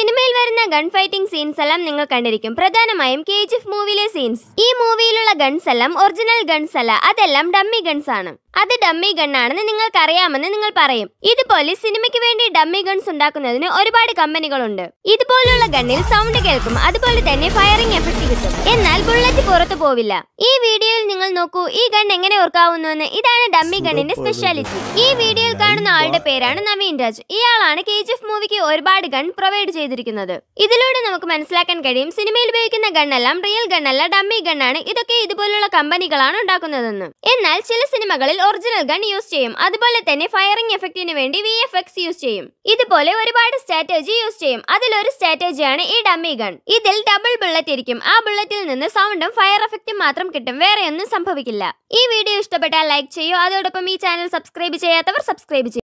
സിനിമയിൽ വരുന്ന gun fighting scenes എല്ലാം നിങ്ങൾ കണ്ടിരിക്കും പ്രധാനമായും കെ ജി എഫ് മൂവിയിലെ സീൻസ് ഈ മൂവിയിലുള്ള ഗൺസ് എല്ലാം ഒറിജിനൽ ഗൺസ് അല്ല അതെല്ലാം ഡമ്മി ഗൺസ് ആണ് അത് ഡമ്മി ഗണ്ണാണെന്ന് നിങ്ങൾക്ക് അറിയാമെന്ന് നിങ്ങൾ പറയും ഇതുപോലെ സിനിമയ്ക്ക് വേണ്ടി ഡമ്മി ഗൺസ് ഉണ്ടാക്കുന്നതിന് ഒരുപാട് കമ്പനികളുണ്ട് ഇതുപോലുള്ള ഗണ്ണിൽ സൗണ്ട് കേൾക്കും അതുപോലെ തന്നെ ഫയറിംഗ് എഫക്ട് കിട്ടും എന്നാൽ ബുള്ളറ്റ് പുറത്തു പോവില്ല ഈ വീഡിയോയിൽ നിങ്ങൾ നോക്കൂ ഈ ഗൺ എങ്ങനെ ഓർക്കാവുന്നുവെന്ന് ഇതാണ് ഡമ്മി ഗണ്ണിന്റെ സ്പെഷ്യാലിറ്റി ഈ വീഡിയോയിൽ കാണുന്ന ആളുടെ പേരാണ് നവീൻ രാജ് ഇയാളാണ് കെ ജി എഫ് മൂവിക്ക് ഒരുപാട് ഗൺ പ്രൊവൈഡ് ചെയ്തിരിക്കുന്നത് ഇതിലൂടെ നമുക്ക് മനസ്സിലാക്കാൻ കഴിയും സിനിമയിൽ ഉപയോഗിക്കുന്ന ഗണ്ണെല്ലാം റിയൽ ഗണ്ണല്ല ഡമ്മി ഗണ്ണാണ് ഇതൊക്കെ ഇതുപോലുള്ള കമ്പനികളാണ് ഉണ്ടാക്കുന്നതെന്ന് എന്നാൽ ചില സിനിമകളിൽ ഒറിജിനൽ ഗൺ യൂസ് ചെയ്യും അതുപോലെ തന്നെ ഫയറിംഗ് എഫക്റ്റിന് വേണ്ടി വി എഫ് എക്സ് യൂസ് ചെയ്യും ഇതുപോലെ ഒരുപാട് സ്ട്രാറ്റജി യൂസ് ചെയ്യും അതിലൊരു സ്ട്രാറ്റജിയാണ് ഈ ഡമ്മി ഗൺ ഇതിൽ ഡബിൾ ബുള്ളറ്റ് ഇരിക്കും ആ ബുള്ളറ്റിൽ നിന്ന് സൗണ്ടും ഫയർ എഫക്റ്റും മാത്രം കിട്ടും വേറെ ഒന്നും സംഭവിക്കില്ല ഈ വീഡിയോ ഇഷ്ടപ്പെട്ടാൽ ലൈക്ക് ചെയ്യൂ അതോടൊപ്പം ഈ ചാനൽ സബ്സ്ക്രൈബ് ചെയ്യാത്തവർ സബ്സ്ക്രൈബ് ചെയ്യും